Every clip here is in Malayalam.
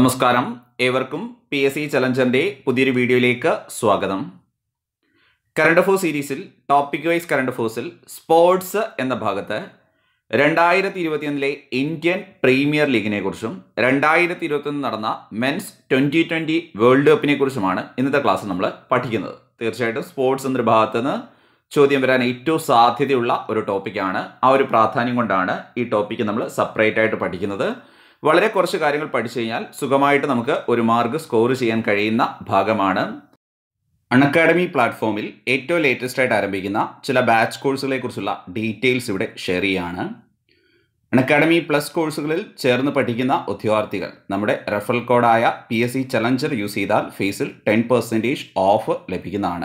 നമസ്കാരം ഏവർക്കും പി എസ് സി ചലഞ്ചറിൻ്റെ പുതിയൊരു വീഡിയോയിലേക്ക് സ്വാഗതം കറണ്ട് അഫേഴ്സ് സീരീസിൽ ടോപ്പിക് വൈസ് കറണ്ട് അഫേഴ്സിൽ സ്പോർട്സ് എന്ന ഭാഗത്ത് രണ്ടായിരത്തി ഇരുപത്തിയൊന്നിലെ ഇന്ത്യൻ പ്രീമിയർ ലീഗിനെ കുറിച്ചും രണ്ടായിരത്തി ഇരുപത്തൊന്ന് നടന്ന മെൻസ് ട്വൻ്റി ട്വൻ്റി വേൾഡ് കപ്പിനെ കുറിച്ചുമാണ് ഇന്നത്തെ ക്ലാസ് നമ്മൾ പഠിക്കുന്നത് തീർച്ചയായിട്ടും സ്പോർട്സ് എന്നൊരു ഭാഗത്ത് നിന്ന് ചോദ്യം വരാൻ ഏറ്റവും സാധ്യതയുള്ള ഒരു ടോപ്പിക്കാണ് ആ ഒരു പ്രാധാന്യം കൊണ്ടാണ് ഈ ടോപ്പിക്ക് നമ്മൾ സെപ്പറേറ്റ് ആയിട്ട് പഠിക്കുന്നത് വളരെ കുറച്ച് കാര്യങ്ങൾ പഠിച്ചു കഴിഞ്ഞാൽ സുഖമായിട്ട് നമുക്ക് ഒരു മാർക്ക് സ്കോർ ചെയ്യാൻ കഴിയുന്ന ഭാഗമാണ് അൺഅക്കാഡമി പ്ലാറ്റ്ഫോമിൽ ഏറ്റവും ലേറ്റസ്റ്റ് ആയിട്ട് ആരംഭിക്കുന്ന ചില ബാച്ച് കോഴ്സുകളെ കുറിച്ചുള്ള ഡീറ്റെയിൽസ് ഇവിടെ ഷെയർ ചെയ്യാണ് അൺഅക്കാഡമി പ്ലസ് കോഴ്സുകളിൽ ചേർന്ന് പഠിക്കുന്ന ഉദ്യോഗാർത്ഥികൾ നമ്മുടെ റെഫറൽ കോഡായ P S C challenger use ചെയ്താൽ ഫീസിൽ ടെൻ പെർസെൻറ്റേജ് ഓഫ് ലഭിക്കുന്നതാണ്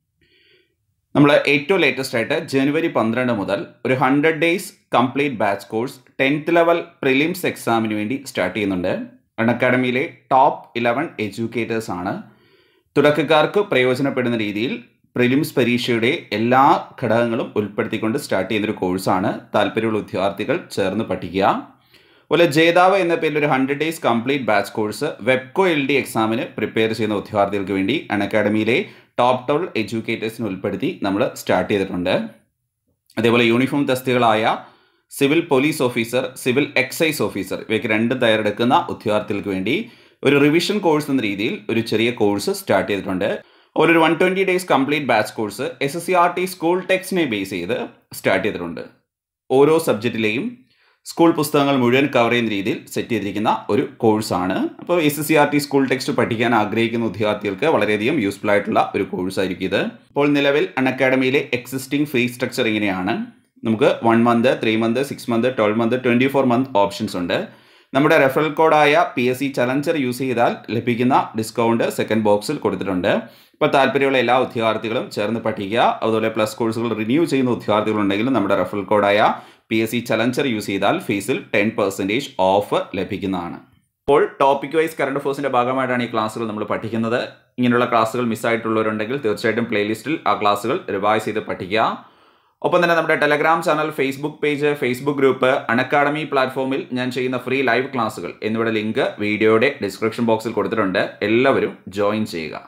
നമ്മൾ ഏറ്റവും ലേറ്റസ്റ്റ് ആയിട്ട് ജനുവരി പന്ത്രണ്ട് മുതൽ ഒരു hundred days complete batch course tenth level prelims എക്സാമിന് വേണ്ടി സ്റ്റാർട്ട് ചെയ്യുന്നുണ്ട് അൺ അക്കാഡമിയിലെ ടോപ്പ് ഇലവൻ എഡ്യൂക്കേറ്റേഴ്സ് ആണ് തുടക്കക്കാർക്ക് പ്രയോജനപ്പെടുന്ന രീതിയിൽ പ്രിലിംസ് പരീക്ഷയുടെ എല്ലാ ഘടകങ്ങളും ഉൾപ്പെടുത്തിക്കൊണ്ട് സ്റ്റാർട്ട് ചെയ്യുന്നൊരു കോഴ്സാണ് താല്പര്യമുള്ള ഉദ്യോഗാർത്ഥികൾ ചേർന്ന് പഠിക്കുക അതുപോലെ ജേതാവ് എന്ന പേരിൽ ഒരു hundred days complete batch course വെബ്കോ എൽ ഡി എക്സാമിന് പ്രിപ്പയർ ചെയ്യുന്ന ഉദ്യോഗാർത്ഥികൾക്ക് വേണ്ടി അൺ അക്കാഡമിയിലെ ടോപ്പ് ടോൾ എഡ്യൂക്കേറ്റേഴ്സിനെ ഉൾപ്പെടുത്തി നമ്മൾ സ്റ്റാർട്ട് ചെയ്തിട്ടുണ്ട് അതേപോലെ യൂണിഫോം തസ്തികളായ civil police officer civil excise officer ഇവയ്ക്ക് രണ്ട് തയ്യാറെടുക്കുന്ന ഉദ്യോഗാർത്ഥികൾക്ക് വേണ്ടി ഒരു റിവിഷൻ കോഴ്സ് എന്ന രീതിയിൽ ഒരു ചെറിയ കോഴ്സ് സ്റ്റാർട്ട് ചെയ്തിട്ടുണ്ട് ഒരു one twenty days complete batch course S S C R T school ടെക്സ്റ്റിനെ ബേസ് ചെയ്ത് സ്റ്റാർട്ട് ചെയ്തിട്ടുണ്ട് ഓരോ സബ്ജക്റ്റിലെയും സ്കൂൾ പുസ്തകങ്ങൾ മുഴുവൻ കവർ ചെയ്യുന്ന രീതിയിൽ സെറ്റ് ചെയ്തിരിക്കുന്ന ഒരു കോഴ്സാണ് അപ്പോൾ S S C R T school text പഠിക്കാൻ ആഗ്രഹിക്കുന്ന ഉദ്യോഗാർത്ഥികൾക്ക് വളരെയധികം യൂസ്ഫുൾ ആയിട്ടുള്ള ഒരു കോഴ്സായിരിക്കും ഇത് ഇപ്പോൾ നിലവിൽ അൺ അക്കാഡമിയിലെ എക്സിസ്റ്റിംഗ് ഫീ സ്ട്രക്ചർ ഇങ്ങനെയാണ് നമുക്ക് one month three month six month twelve month twenty four month options ഉണ്ട് നമ്മുടെ റെഫറൽ കോഡായ P S C challenger use ചെയ്താൽ ലഭിക്കുന്ന ഡിസ്കൗണ്ട് സെക്കൻഡ് ബോക്സിൽ കൊടുത്തിട്ടുണ്ട് ഇപ്പോൾ താല്പര്യമുള്ള എല്ലാ ഉദ്യോഗാർത്ഥികളും ചേർന്ന് പഠിക്കുക അതുപോലെ പ്ലസ് കോഴ്സുകൾ റിന്യൂ ചെയ്യുന്ന ഉദ്യോഗാർത്ഥികളുണ്ടെങ്കിലും നമ്മുടെ റെഫറൽ കോഡായ P S C challenger use ചെയ്താൽ ഫീസിൽ ടെൻ പെർസെൻറ്റേജ് ഓഫ് ലഭിക്കുന്നതാണ് ഇപ്പോൾ ടോപ്പിക് വൈസ് കറണ്ട് അഫേഴ്സിൻ്റെ ഭാഗമായിട്ടാണ് ഈ ക്ലാസ്സുകൾ നമ്മൾ പഠിക്കുന്നത് ഇങ്ങനെയുള്ള ക്ലാസ്സുകൾ മിസ്സായിട്ടുള്ളവരുണ്ടെങ്കിൽ തീർച്ചയായിട്ടും പ്ലേലിസ്റ്റിൽ ആ ക്ലാസ്സുകൾ റിവൈസ് ചെയ്ത് പഠിക്കുക ഒപ്പം തന്നെ നമ്മുടെ Telegram channel Facebook page Facebook group Unacademy പ്ലാറ്റ്ഫോമിൽ ഞാൻ ചെയ്യുന്ന ഫ്രീ ലൈവ് ക്ലാസ്സുകൾ എന്നിവയുടെ ലിങ്ക് വീഡിയോയുടെ ഡിസ്ക്രിപ്ഷൻ ബോക്സിൽ കൊടുത്തിട്ടുണ്ട് എല്ലാവരും ജോയിൻ ചെയ്യുക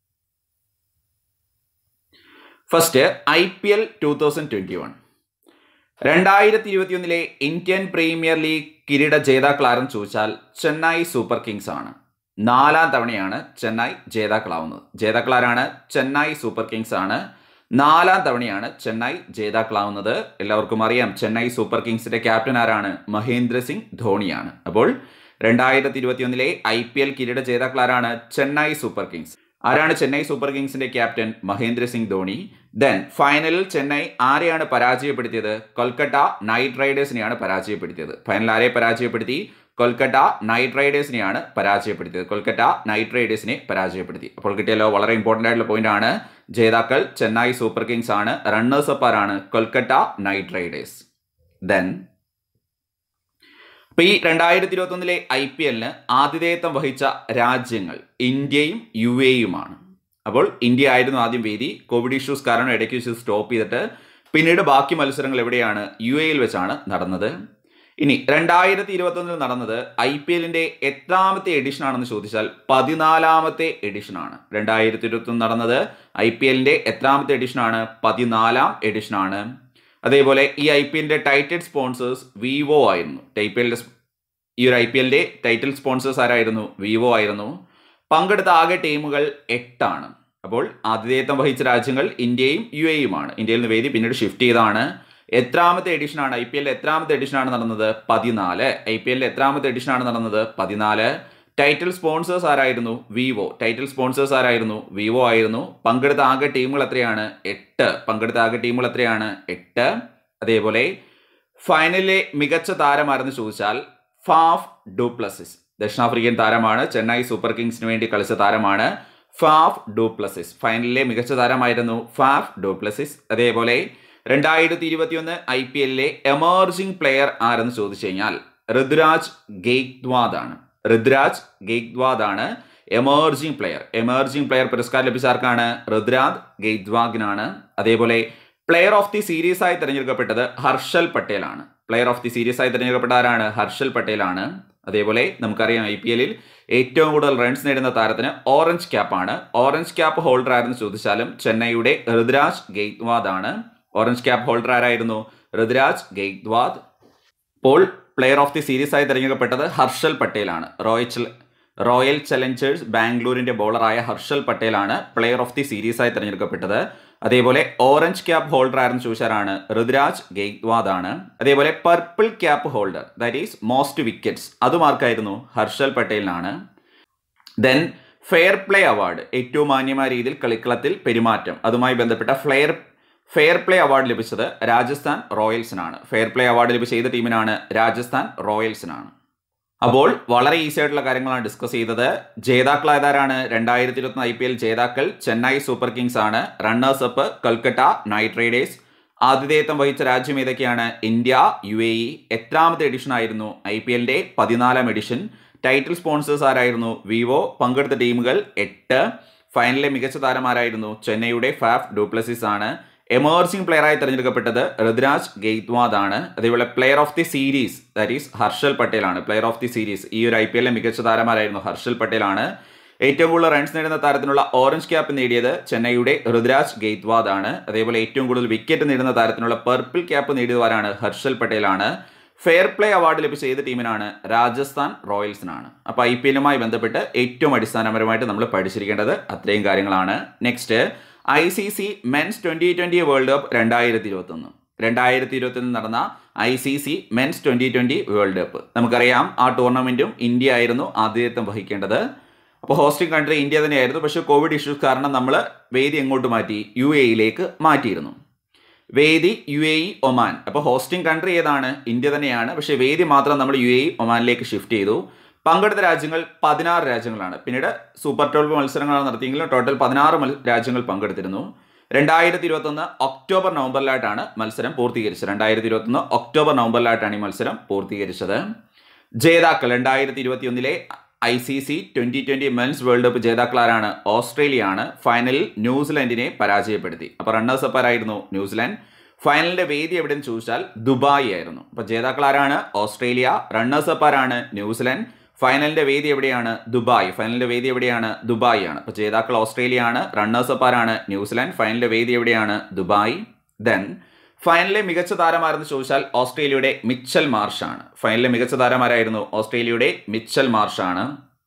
first I P L two thousand twenty one രണ്ടായിരത്തി ഇരുപത്തിയൊന്നിലെ ഇന്ത്യൻ പ്രീമിയർ ലീഗ് കിരീട ജേതാക്കളാരെന്ന് ചോദിച്ചാൽ ചെന്നൈ സൂപ്പർ കിങ്സ് ആണ് നാലാം തവണയാണ് ചെന്നൈ ജേതാക്കളാവുന്നത് ജേതാക്കളാരാണ് ചെന്നൈ സൂപ്പർ കിങ്സ് ആണ് നാലാം തവണയാണ് ചെന്നൈ ജേതാക്കളാവുന്നത് എല്ലാവർക്കും അറിയാം ചെന്നൈ സൂപ്പർ കിങ്സിന്റെ ക്യാപ്റ്റൻ ആരാണ് മഹേന്ദ്ര സിംഗ് ധോണിയാണ് അപ്പോൾ രണ്ടായിരത്തി ഇരുപത്തിയൊന്നിലെ ഐ പി എൽ കിരീട ജേതാക്കളാരാണ് ചെന്നൈ സൂപ്പർ കിങ്സ് ആരാണ് ചെന്നൈ സൂപ്പർ കിങ്സിന്റെ ക്യാപ്റ്റൻ മഹേന്ദ്ര സിംഗ് ധോണി ദെൻ ഫൈനലിൽ ചെന്നൈ ആരെയാണ് പരാജയപ്പെടുത്തിയത് കൊൽക്കത്ത നൈറ്റ് റൈഡേഴ്സിനെയാണ് പരാജയപ്പെടുത്തിയത് ഫൈനൽ ആരെ പരാജയപ്പെടുത്തി കൊൽക്കത്ത നൈറ്റ് റൈഡേഴ്സിനെയാണ് പരാജയപ്പെടുത്തിയത് കൊൽക്കത്ത നൈറ്റ് റൈഡേഴ്സിനെ പരാജയപ്പെടുത്തി അപ്പോൾ കിട്ടിയല്ലോ വളരെ ഇമ്പോർട്ടൻ്റ് ആയിട്ടുള്ള പോയിന്റ് ആണ് ജേതാക്കൾ ചെന്നൈ സൂപ്പർ കിങ്സ് ആണ് റണ്ണേഴ്സ് അപ്പ് ആരാണ് കൊൽക്കത്ത നൈറ്റ് റൈഡേഴ്സ് ദെൻ അപ്പോൾ ഈ രണ്ടായിരത്തി ഇരുപത്തൊന്നിലെ ഐ പി എല്ലിന് ആതിഥേയത്വം വഹിച്ച രാജ്യങ്ങൾ ഇന്ത്യയും യു എയുമാണ് അപ്പോൾ ഇന്ത്യ ആയിരുന്നു ആദ്യം വേദി കോവിഡ് ഇഷ്യൂസ് കാരണം ഇടയ്ക്ക് വെച്ച് സ്റ്റോപ്പ് ചെയ്തിട്ട് പിന്നീട് ബാക്കി മത്സരങ്ങൾ എവിടെയാണ് യു എയിൽ വെച്ചാണ് നടന്നത് ഇനി രണ്ടായിരത്തി ഇരുപത്തൊന്നിൽ നടന്നത് ഐ പി എല്ലിന്റെ എത്രാമത്തെ എഡിഷൻ ആണെന്ന് ചോദിച്ചാൽ പതിനാലാമത്തെ എഡിഷൻ ആണ് രണ്ടായിരത്തി ഇരുപത്തൊന്ന് നടന്നത് ഐ പി എല്ലിന്റെ എത്രാമത്തെ എഡിഷൻ ആണ് പതിനാലാം എഡിഷൻ ആണ് അതേപോലെ ഈ ഐ പി എല്ലിന്റെ ടൈറ്റിൽ സ്പോൺസേഴ്സ് വിവോ ആയിരുന്നു ഐ പി എല്ലിന്റെ ഈ ഒരു ഐ പി എല്ലിന്റെ ടൈറ്റിൽ സ്പോൺസേഴ്സ് ആരായിരുന്നു വിവോ ആയിരുന്നു പങ്കെടുത്ത ആകെ ടീമുകൾ എട്ടാണ് അപ്പോൾ ആതിഥേയത്വം വഹിച്ച രാജ്യങ്ങൾ ഇന്ത്യയും യു എയുമാണ് ഇന്ത്യയിൽ നിന്ന് വേദി പിന്നീട് ഷിഫ്റ്റ് ചെയ്താണ് എത്രാമത്തെ എഡിഷനാണ് ഐ പി എല്ലിൽ എത്രാമത്തെ എഡിഷനാണ് നടന്നത് പതിനാല് ഐ പി എല്ലിൽ എത്രാമത്തെ എഡിഷനാണ് നടന്നത് പതിനാല് ടൈറ്റിൽ സ്പോൺസേഴ്സ് ആരായിരുന്നു വിവോ ടൈറ്റിൽ സ്പോൺസേഴ്സ് ആരായിരുന്നു വിവോ ആയിരുന്നു പങ്കെടുത്ത ആകെ ടീമുകൾ എത്രയാണ് എട്ട് പങ്കെടുത്ത ആകെ ടീമുകൾ എത്രയാണ് എട്ട് അതേപോലെ ഫൈനലിലെ മികച്ച താരമാരെന്ന് ചോദിച്ചാൽ ഫാഫ് ഡൂപ്ലസിസ് ദക്ഷിണാഫ്രിക്കൻ താരമാണ് ചെന്നൈ സൂപ്പർ കിങ്സിന് വേണ്ടി കളിച്ച താരമാണ് ഫാഫ് ഡൂപ്ലസിസ് ഫൈനലിലെ മികച്ച താരമായിരുന്നു ഫാഫ് ഡൂപ്ലസിസ് അതേപോലെ രണ്ടായിരത്തി ഇരുപത്തിയൊന്ന് ഐ പി എല്ലിലെ എമർജിംഗ് പ്ലെയർ ആരെന്ന് ചോദിച്ചു കഴിഞ്ഞാൽ ഋതുരാജ് ഗെയ്ക്വാദ് ആണ് ഋതുരാജ് ഗെയ്ക്വാദ് ആണ് എമർജിംഗ് പ്ലെയർ എമർജിംഗ് പ്ലെയർ പുരസ്കാരം ലഭിച്ച ആർക്കാണ് ഋതുരാജ് ഗെയ്ക്വാദിനാണ് അതേപോലെ പ്ലെയർ ഓഫ് ദി സീരീസ് ആയി തിരഞ്ഞെടുക്കപ്പെട്ടത് ഹർഷൽ പട്ടേലാണ് പ്ലെയർ ഓഫ് ദി സീരീസ് ആയി തിരഞ്ഞെടുക്കപ്പെട്ട ആരാണ് ഹർഷൽ പട്ടേലാണ് അതേപോലെ നമുക്കറിയാം ഐ പി എല്ലിൽ ഏറ്റവും കൂടുതൽ റൺസ് നേടുന്ന താരത്തിന് ഓറഞ്ച് ക്യാപ്പാണ് ഓറഞ്ച് ക്യാപ്പ് ഹോൾഡർ ആരെന്ന് ചോദിച്ചാലും ചെന്നൈയുടെ ഋതുരാജ് ഗെയ്ത്വാദ് ആണ് ഓറഞ്ച് ക്യാപ്പ് ഹോൾഡർ ആരായിരുന്നു ഋതുരാജ് ഗെയ്ത്വാദ് ഇപ്പോൾ പ്ലെയർ ഓഫ് ദി സീരീസ് ആയി തിരഞ്ഞെടുക്കപ്പെട്ടത് ഹർഷൽ പട്ടേലാണ് റോയൽ റോയൽ ചലഞ്ചേഴ്സ് ബാംഗ്ലൂരിന്റെ ബോളറായ ഹർഷൽ പട്ടേലാണ് പ്ലെയർ ഓഫ് ദി സീരീസ് ആയി തിരഞ്ഞെടുക്കപ്പെട്ടത് അതേപോലെ ഓറഞ്ച് ക്യാപ്പ് ഹോൾഡർ ആരെന്ന് ചോദിച്ചാലാണ് ഋതുരാജ് ഗെയ്ക്വാദ് ആണ് അതേപോലെ purple cap holder that is most wickets അതും ആർക്കായിരുന്നു ഹർഷൽ പട്ടേലിനാണ് ദെൻ ഫെയർ പ്ലേ അവാർഡ് ഏറ്റവും മാന്യമായ രീതിയിൽ കളിക്കളത്തിൽ പെരുമാറ്റം അതുമായി ബന്ധപ്പെട്ട ഫ്ലെയർ ഫെയർ പ്ലേ അവാർഡ് ലഭിച്ചത് രാജസ്ഥാൻ റോയൽസിനാണ് ഫെയർ പ്ലേ അവാർഡ് ലഭിച്ച ഏത് ടീമിനാണ് രാജസ്ഥാൻ റോയൽസിനാണ് അപ്പോൾ വളരെ ഈസി ആയിട്ടുള്ള കാര്യങ്ങളാണ് ഡിസ്കസ് ചെയ്തത് ജേതാക്കളായതാരാണ് രണ്ടായിരത്തി ഇരുപത്തി ഐ പി എൽ ജേതാക്കൾ ചെന്നൈ സൂപ്പർ കിങ്സ് ആണ് runners up Kolkata knight riders ആതിഥേയത്വം വഹിച്ച രാജ്യം ഏതൊക്കെയാണ് ഇന്ത്യ യു എ ഇ എത്രാമത്തെ എഡിഷൻ ആയിരുന്നു ഐ പി എല്ലിന്റെ പതിനാലാം എഡിഷൻ ടൈറ്റിൽ സ്പോൺസേഴ്സ് ആരായിരുന്നു വിവോ പങ്കെടുത്ത ടീമുകൾ എട്ട് ഫൈനലിലെ മികച്ച താരമാരായിരുന്നു ചെന്നൈയുടെ ഫാഫ് ഡൂപ്ലസിസ് ആണ് എമേർജിംഗ് പ്ലെയറായി തിരഞ്ഞെടുക്കപ്പെട്ടത് ഋതുരാജ് ഗെയ്ത്വാദ് ആണ് അതേപോലെ player of the series that is Harshal Patel ആണ് പ്ലെയർ ഓഫ് ദി സീരീസ് ഈ ഒരു ഐ പി എല്ലിലെ മികച്ച താരമാരായിരുന്നു ഹർഷൽ പട്ടേൽ ആണ് ഏറ്റവും കൂടുതൽ റൺസ് നേടുന്ന താരത്തിനുള്ള ഓറഞ്ച് ക്യാപ്പ് നേടിയത് ചെന്നൈയുടെ ഋതുരാജ് ഗെയ്ത്വാദ് ആണ് അതേപോലെ ഏറ്റവും കൂടുതൽ വിക്കറ്റ് നേടുന്ന താരത്തിനുള്ള പർപ്പിൾ ക്യാപ്പ് നേടിയതാരാണ് ഹർഷൽ പട്ടേൽ ആണ് ഫെയർ പ്ലേ അവാർഡ് ലഭിച്ച ഏത് ടീമിനാണ് രാജസ്ഥാൻ റോയൽസിനാണ് അപ്പോൾ ഐ പി എല്ലുമായി ബന്ധപ്പെട്ട് ഏറ്റവും അടിസ്ഥാനപരമായിട്ട് നമ്മൾ പഠിച്ചിരിക്കേണ്ടത് അത്രയും കാര്യങ്ങളാണ് next I C C men's twenty twenty world cup രണ്ടായിരത്തി ഇരുപത്തൊന്ന് രണ്ടായിരത്തി ഇരുപത്തൊന്നിൽ നടന്ന I C C men's twenty twenty world cup നമുക്കറിയാം ആ ടൂർണമെന്റും ഇന്ത്യ ആയിരുന്നു ആതിഥേയത്വം വഹിക്കേണ്ടത് അപ്പോൾ ഹോസ്റ്റിംഗ് കൺട്രി ഇന്ത്യ തന്നെയായിരുന്നു പക്ഷേ കോവിഡ് ഇഷ്യൂസ് കാരണം നമ്മൾ വേദി എങ്ങോട്ട് മാറ്റി യു എയിലേക്ക് മാറ്റിയിരുന്നു വേദി യു എ ഇ ഒമാൻ അപ്പോൾ ഹോസ്റ്റിംഗ് കൺട്രി ഏതാണ് ഇന്ത്യ തന്നെയാണ് പക്ഷേ വേദി മാത്രം നമ്മൾ യു എ ഇ ഒമാനിലേക്ക് ഷിഫ്റ്റ് ചെയ്തു പങ്കെടുത്ത രാജ്യങ്ങൾ പതിനാറ് രാജ്യങ്ങളാണ് പിന്നീട് സൂപ്പർ ട്വൽവ് മത്സരങ്ങളാണ് നടത്തിയെങ്കിലും ടോട്ടൽ പതിനാറ് രാജ്യങ്ങൾ പങ്കെടുത്തിരുന്നു രണ്ടായിരത്തി ഇരുപത്തൊന്ന് ഒക്ടോബർ നവംബറിലായിട്ടാണ് മത്സരം പൂർത്തീകരിച്ചത് രണ്ടായിരത്തി ഇരുപത്തൊന്ന് ഒക്ടോബർ നവംബറിലായിട്ടാണ് ഈ മത്സരം പൂർത്തീകരിച്ചത് ജേതാക്കൾ രണ്ടായിരത്തി ഇരുപത്തി ഒന്നിലെ I C C twenty twenty men's world cup ജേതാക്കളാരാണ് ഓസ്ട്രേലിയ ആണ് ഫൈനലിൽ ന്യൂസിലൻഡിനെ പരാജയപ്പെടുത്തി അപ്പോൾ റണ്ണേഴ്സ് അപ്പ് ആരായിരുന്നു ന്യൂസിലാൻഡ് ഫൈനലിന്റെ വേദി എവിടെയെന്ന് ചോദിച്ചാൽ ദുബായ് ആയിരുന്നു അപ്പോൾ ജേതാക്കൾ ആരാണ് ഓസ്ട്രേലിയ റണ്ണേഴ്സ് അപ്പ് ആരാണ് ന്യൂസിലാൻഡ് ഫൈനലിന്റെ വേദി എവിടെയാണ് ദുബായ് ഫൈനലിന്റെ വേദി എവിടെയാണ് ദുബായ് ആണ് അപ്പോൾ ജേതാക്കൾ ഓസ്ട്രേലിയ ആണ് റണ്ണേഴ്സ് അപ്പ് ആരാണ് ന്യൂസിലാൻഡ് ഫൈനലിന്റെ വേദി എവിടെയാണ് ദുബായ് ദെൻ ഫൈനലിലെ മികച്ച താരമാരെന്ന് ചോദിച്ചാൽ ഓസ്ട്രേലിയയുടെ മിച്ചൽ മാർഷാണ് ഫൈനലിലെ മികച്ച താരമാരായിരുന്നു ഓസ്ട്രേലിയയുടെ മിച്ചൽ മാർഷാണ്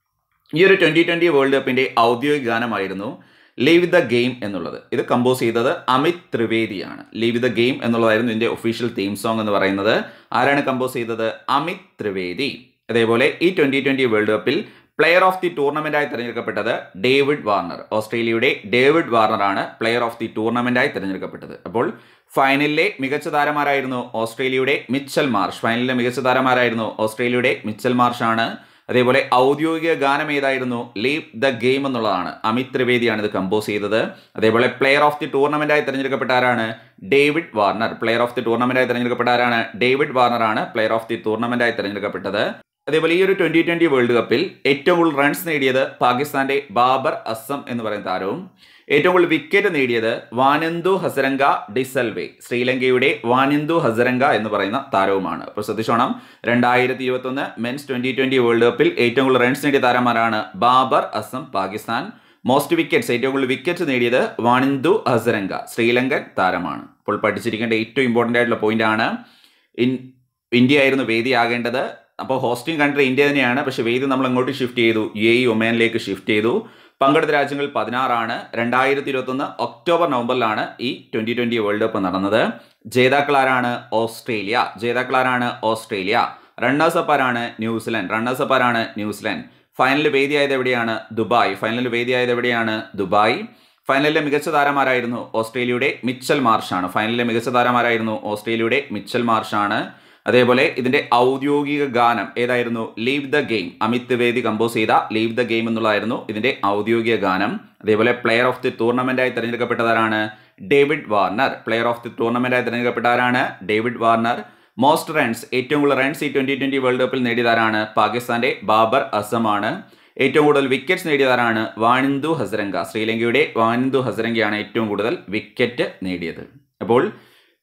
ഈ ഒരു ട്വന്റി ട്വന്റി വേൾഡ് കപ്പിന്റെ ഔദ്യോഗിക ഗാനമായിരുന്നു ലീവ് ദ ഗെയിം എന്നുള്ളത് ഇത് കമ്പോസ് ചെയ്തത് അമിത് ത്രിവേദിയാണ് ലീവ് ദ ഗെയിം എന്നുള്ളതായിരുന്നു ഇതിന്റെ ഒഫീഷ്യൽ തീം സോങ് എന്ന് പറയുന്നത് ആരാണ് കമ്പോസ് ചെയ്തത് അമിത് ത്രിവേദി അതേപോലെ ഈ ട്വന്റി ട്വന്റി വേൾഡ് കപ്പിൽ പ്ലെയർ ഓഫ് ദി ടൂർണമെന്റായി തിരഞ്ഞെടുക്കപ്പെട്ടത് ഡേവിഡ് വാർണർ ഓസ്ട്രേലിയയുടെ ഡേവിഡ് വാർണർ ആണ് പ്ലെയർ ഓഫ് ദി ടൂർണമെന്റായി തിരഞ്ഞെടുക്കപ്പെട്ടത് അപ്പോൾ ഫൈനലിലെ മികച്ച താരമാരായിരുന്നു ഓസ്ട്രേലിയയുടെ മിച്ചൽ മാർഷ് ഫൈനലിലെ മികച്ച താരമാരായിരുന്നു ഓസ്ട്രേലിയയുടെ മിച്ചൽ മാർഷ് ആണ് അതേപോലെ ഔദ്യോഗിക ഗാനം ഏതായിരുന്നു ലീവ് ദ ഗെയിം എന്നുള്ളതാണ് അമിത് ത്രിവേദിയാണ് ഇത് കമ്പോസ് ചെയ്തത് അതേപോലെ പ്ലെയർ ഓഫ് ദി ടൂർണമെന്റായി തിരഞ്ഞെടുക്കപ്പെട്ട ആരാണ് David Warner player of the ടൂർണമെന്റായി തിരഞ്ഞെടുക്കപ്പെട്ട ആരാണ് ഡേവിഡ് വാർണർ ആണ് പ്ലെയർ ഓഫ് ദി ടൂർണമെന്റായി തിരഞ്ഞെടുക്കപ്പെട്ടത് അതേപോലെ ഈ ഒരു ട്വന്റി ട്വന്റി വേൾഡ് കപ്പിൽ ഏറ്റവും കൂടുതൽ റൺസ് നേടിയത് പാകിസ്ഥാന്റെ ബാബർ അസം എന്ന് പറയുന്ന താരവും ഏറ്റവും കൂടുതൽ വിക്കറ്റ് നേടിയത് വാനന്ദു ഹസരംഗ ഡിസൽവെ ശ്രീലങ്കയുടെ വാനന്ദു ഹസരംഗ എന്ന് പറയുന്ന താരവുമാണ് അപ്പോൾ ശ്രദ്ധിച്ചോണം രണ്ടായിരത്തി ഇരുപത്തൊന്ന് മെൻസ് ട്വന്റി ട്വന്റി വേൾഡ് കപ്പിൽ ഏറ്റവും കൂടുതൽ റൺസ് നേടിയ താരമാരാണ് ബാബർ അസം പാകിസ്ഥാൻ മോസ്റ്റ് വിക്കറ്റ്സ് ഏറ്റവും കൂടുതൽ വിക്കറ്റ് നേടിയത് വാനന്ദു ഹസരംഗ ശ്രീലങ്കൻ താരമാണ് അപ്പോൾ പഠിച്ചിരിക്കേണ്ട ഏറ്റവും ഇമ്പോർട്ടൻ്റ് ആയിട്ടുള്ള പോയിന്റ് ആണ് ഇൻ ഇന്ത്യ ആയിരുന്നു വേദിയാകേണ്ടത് അപ്പോൾ ഹോസ്റ്റിംഗ് കൺട്രി ഇന്ത്യ തന്നെയാണ് പക്ഷേ വേദി നമ്മൾ അങ്ങോട്ട് ഷിഫ്റ്റ് ചെയ്തു യു എ ഒമാനിലേക്ക് ഷിഫ്റ്റ് ചെയ്തു പങ്കെടുത്ത രാജ്യങ്ങൾ പതിനാറാണ് രണ്ടായിരത്തി ഇരുപത്തൊന്ന് ഒക്ടോബർ നവംബറിലാണ് ഈ ട്വന്റി ട്വന്റി വേൾഡ് കപ്പ് നടന്നത് ജേതാക്കൾ ആരാണ് ഓസ്ട്രേലിയ ജേതാക്കൾ ആരാണ് ഓസ്ട്രേലിയ റണ്ണേഴ്സ് അപ്പ് ആരാണ് ന്യൂസിലാൻഡ് റണ്ണേഴ്സ് അപ്പ് ആരാണ് ന്യൂസിലാൻഡ് ഫൈനലിൽ വേദിയായത് എവിടെയാണ് ദുബായ് ഫൈനലിൽ വേദിയായത് എവിടെയാണ് ദുബായ് ഫൈനലിലെ മികച്ച താരമാരായിരുന്നു ഓസ്ട്രേലിയയുടെ മിച്ചൽ മാർഷാണ് ഫൈനലിലെ മികച്ച താരമാരായിരുന്നു ഓസ്ട്രേലിയയുടെ മിച്ചൽ മാർഷാണ് അതേപോലെ ഇതിന്റെ ഔദ്യോഗിക ഗാനം ഏതായിരുന്നു ലീവ് ദ ഗെയിം അമിത് വേദി കമ്പോസ് ചെയ്ത ലീവ് ദ ഗെയിം എന്നുള്ളതായിരുന്നു ഇതിന്റെ ഔദ്യോഗിക ഗാനം അതേപോലെ പ്ലെയർ ഓഫ് ദി ടൂർണമെന്റായി തിരഞ്ഞെടുക്കപ്പെട്ടതാരാണ് David Warner player of the ടൂർണമെന്റായി തിരഞ്ഞെടുക്കപ്പെട്ടതാരാണ് ഡേവിഡ് വാർണർ മോസ്റ്റ് റൺസ് ഏറ്റവും കൂടുതൽ റൺസ് ഈ ട്വന്റി ട്വന്റി വേൾഡ് കപ്പിൽ നേടിയതാരാണ് പാകിസ്ഥാന്റെ ബാബർ അസമാണ് ഏറ്റവും കൂടുതൽ വിക്കറ്റ്സ് നേടിയതാരാണ് വാനിന്ദു ഹസരംഗ ശ്രീലങ്കയുടെ വാനിന്ദു ഹസരംഗയാണ് ഏറ്റവും കൂടുതൽ വിക്കറ്റ് നേടിയത് അപ്പോൾ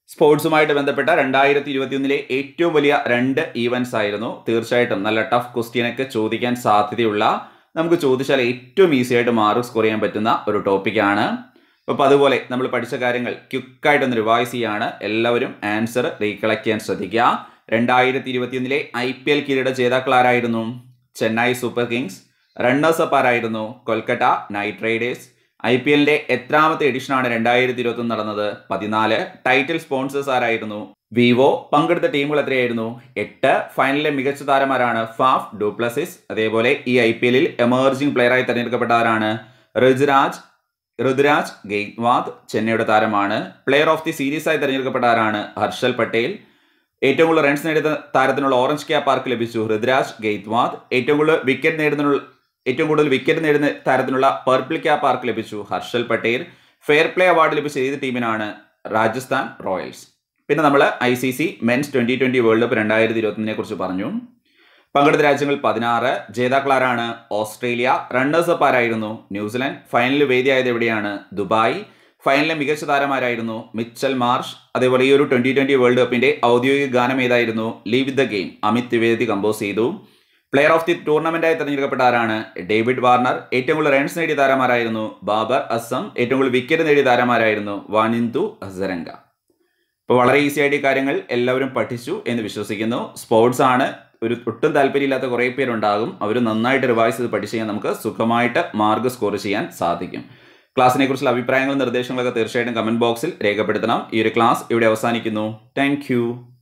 സ്പോർട്സുമായിട്ട് ബന്ധപ്പെട്ട രണ്ടായിരത്തി ഇരുപത്തിയൊന്നിലെ ഏറ്റവും വലിയ രണ്ട് ഈവൻസ് ആയിരുന്നു തീർച്ചയായിട്ടും നല്ല ടഫ് ക്വസ്റ്റ്യനൊക്കെ ചോദിക്കാൻ സാധ്യതയുള്ള നമുക്ക് ചോദിച്ചാൽ ഏറ്റവും ഈസി ആയിട്ട് മാർക്ക് സ്കോർ ചെയ്യാൻ പറ്റുന്ന ഒരു ടോപ്പിക്കാണ് അപ്പോൾ അതുപോലെ നമ്മൾ പഠിച്ച കാര്യങ്ങൾ ക്വിക്കായിട്ടൊന്ന് റിവൈസ് ചെയ്യാണ് എല്ലാവരും ആൻസർ റീകളക്ട് ചെയ്യാൻ ശ്രദ്ധിക്കുക രണ്ടായിരത്തി ഇരുപത്തിയൊന്നിലെ ഐ പി എൽ കിരീട ജേതാക്കൾ ആരായിരുന്നു Chennai super kings runners up ആരായിരുന്നു Kolkata knight riders I P എല്ലിന്റെ എത്രാമത്തെ എഡിഷനാണ് രണ്ടായിരത്തി ഇരുപത്തി ഒന്ന് നടന്നത് പതിനാല് ടൈറ്റിൽ സ്പോൺസേഴ്സ് ആരായിരുന്നു വിവോ പങ്കെടുത്ത ടീമുകൾ എത്രയായിരുന്നു എട്ട് ഫൈനലിലെ മികച്ച താരമാരാണ് ഫാഫ് ഡൂപ്ലസിസ് അതേപോലെ ഈ ഐ പി എല്ലിൽ എമേർജിംഗ് പ്ലെയറായി തെരഞ്ഞെടുക്കപ്പെട്ടവരാണ് ഋജുരാജ് ഋതുരാജ് ഗെയ്ക്വാദ് ചെന്നൈയുടെ താരമാണ് പ്ലെയർ ഓഫ് ദി സീരീസ് ആയി തെരഞ്ഞെടുക്കപ്പെട്ടവരാണ് ഹർഷൽ പട്ടേൽ ഏറ്റവും കൂടുതൽ റൺസ് നേടിയ താരത്തിനുള്ള ഓറഞ്ച് ക്യാപ്പ് ആർക്ക് ലഭിച്ചു ഋതുരാജ് ഗെയ്ത്വാദ് ഏറ്റവും കൂടുതൽ വിക്കറ്റ് നേടുന്നതിനുള്ള ഏറ്റവും കൂടുതൽ വിക്കറ്റ് നേടുന്ന താരത്തിനുള്ള പർപ്പിൾ ക്യാപ്പ് ആർക്ക് ലഭിച്ചു Harshal Patel fair play award ലഭിച്ച ഏത് ടീമിനാണ് രാജസ്ഥാൻ റോയൽസ് പിന്നെ നമ്മൾ I C C men's twenty twenty world cup രണ്ടായിരത്തി ഇരുപത്തിനെ കുറിച്ച് പറഞ്ഞു പങ്കെടുത്ത രാജ്യങ്ങൾ പതിനാറ് ജേതാക്കളാരാണ് ഓസ്ട്രേലിയ റണ്ണേഴ്സ് അപ്പ് ആരായിരുന്നു ന്യൂസിലാൻഡ് ഫൈനലിൽ വേദിയായത് എവിടെയാണ് ദുബായ് ഫൈനലിലെ മികച്ച താരമാരായിരുന്നു മിച്ചൽ മാർഷ് അതേപോലെ ഈ ഒരു ട്വന്റി ട്വന്റി വേൾഡ് കപ്പിന്റെ ഔദ്യോഗിക ഗാനം ഏതായിരുന്നു leave the game Amit Trivedi compose ചെയ്തു പ്ലെയർ ഓഫ് ദി ടൂർണമെന്റായി തെരഞ്ഞെടുക്കപ്പെട്ട ആരാണ് ഡേവിഡ് വാർണർ ഏറ്റവും കൂടുതൽ റൺസ് നേടിയ താരമാരായിരുന്നു ബാബർ അസം ഏറ്റവും കൂടുതൽ വിക്കറ്റ് നേടിയ താരമാരായിരുന്നു വാനിന്ദു ഹസരംഗ ഇപ്പോൾ വളരെ ഈസി ആയിട്ട് ഈ കാര്യങ്ങൾ എല്ലാവരും പഠിച്ചു എന്ന് വിശ്വസിക്കുന്നു സ്പോർട്സ് ആണ് ഒരു ഒട്ടും താല്പര്യമില്ലാത്ത കുറേ പേരുണ്ടാകും അവർ നന്നായിട്ട് റിവൈസ് ചെയ്ത് പഠിച്ചു കഴിഞ്ഞാൽ നമുക്ക് സുഖമായിട്ട് മാർക്ക് സ്കോർ ചെയ്യാൻ സാധിക്കും ക്ലാസ്സിനെ കുറിച്ചുള്ള അഭിപ്രായങ്ങളും നിർദ്ദേശങ്ങളൊക്കെ തീർച്ചയായിട്ടും കമന്റ് ബോക്സിൽ രേഖപ്പെടുത്തണം ഈ ഒരു ക്ലാസ് ഇവിടെ അവസാനിക്കുന്നു താങ്ക്